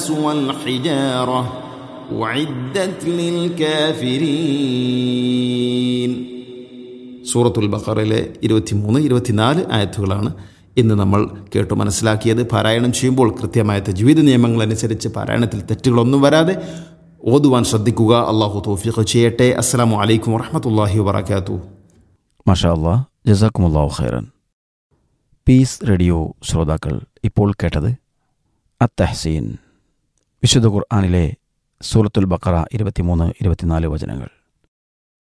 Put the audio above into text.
والحجارة أعدت للكافرين സൂറത്തുൽ ബഖറിലെ ഇരുപത്തിമൂന്ന് ഇരുപത്തിനാല് ആയത്തുകളാണ് ഇന്ന് നമ്മൾ കേട്ടു മനസ്സിലാക്കിയത് പാരായണം ചെയ്യുമ്പോൾ കൃത്യമായ തജ്വീദ് നിയമങ്ങൾ അനുസരിച്ച് പാരായണത്തിൽ തെറ്റുകളൊന്നും വരാതെ ഓതുവാൻ ശ്രദ്ധിക്കുക അള്ളാഹു തോഫിഖ് ചെയ്യട്ടെ അസ്സലാമു അലൈക്കും വറഹമത്തല്ലാഹി വബർക്കാത്തു മഷാ അല്ലാ ജസാക്കുമുല്ലാഹു ഖൈറൻ പീസ് റേഡിയോ ശ്രോതാക്കൾ ഇപ്പോൾ കേട്ടത് അത്തഹസീൻ വിശുദ്ധ ഖുർആാനിലെ സൂറത്തുൽ ബക്കറ ഇരുപത്തിമൂന്ന് ഇരുപത്തിനാല് വചനങ്ങൾ